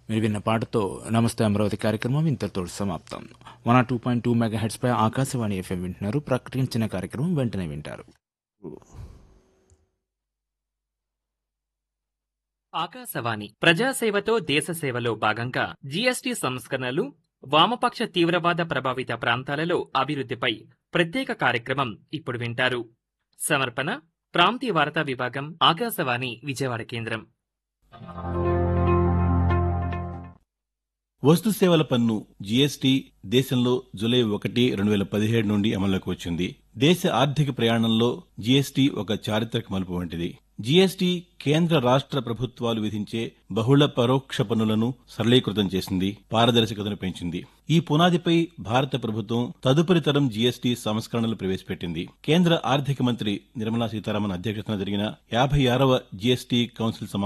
మీరు విన్న పాటతో నమస్తే అమరావతి కార్యక్రమం ఇంతటితో సమాప్తం one two point two megahertz పై ఆకాశవాణి ఎఫ్ఎం వింటున్నారు ప్రకటించిన కార్యక్రమం వెంటనే వింటారు ఆకాశవాణి ప్రజాసేవతో దేశ సేవలో భాగంగా జీఎస్టీ సంస్కరణలు వామపక్ష తీవ్రవాద ప్రభావిత ప్రాంతాలలో అభివృద్ధిపై ప్రత్యేక కార్యక్రమం ఇప్పుడు వింటారు సమర్పణ ప్రాంతీయ వార్తా విభాగం ఆకాశవాణి విజయవాడ కేంద్రం వస్తు సేవల పన్ను జీఎస్టీ దేశంలో జూలై ఒకటి రెండు వేల పదిహేడు నుండి అమల్లోకి వచ్చింది దేశ ఆర్థిక ప్రయాణంలో జీఎస్టీ ఒక చారిత్రక మలుపు వంటిది జీఎస్టీ కేంద్ర రాష్ట్ర ప్రభుత్వాలు విధించే బహుళ పరోక్ష పన్నులను సరళీకృతం చేసింది పారదర్శకతను పెంచింది ఈ పునాదిపై భారత ప్రభుత్వం తదుపరి తరం జీఎస్టీ సంస్కరణలు ప్రవేశపెట్టింది కేంద్ర ఆర్థిక మంత్రి నిర్మలా సీతారామన్ అధ్యక్షతన జరిగిన యాభై ఆరవ జీఎస్టీ కౌన్సిల్ సమావేశంలో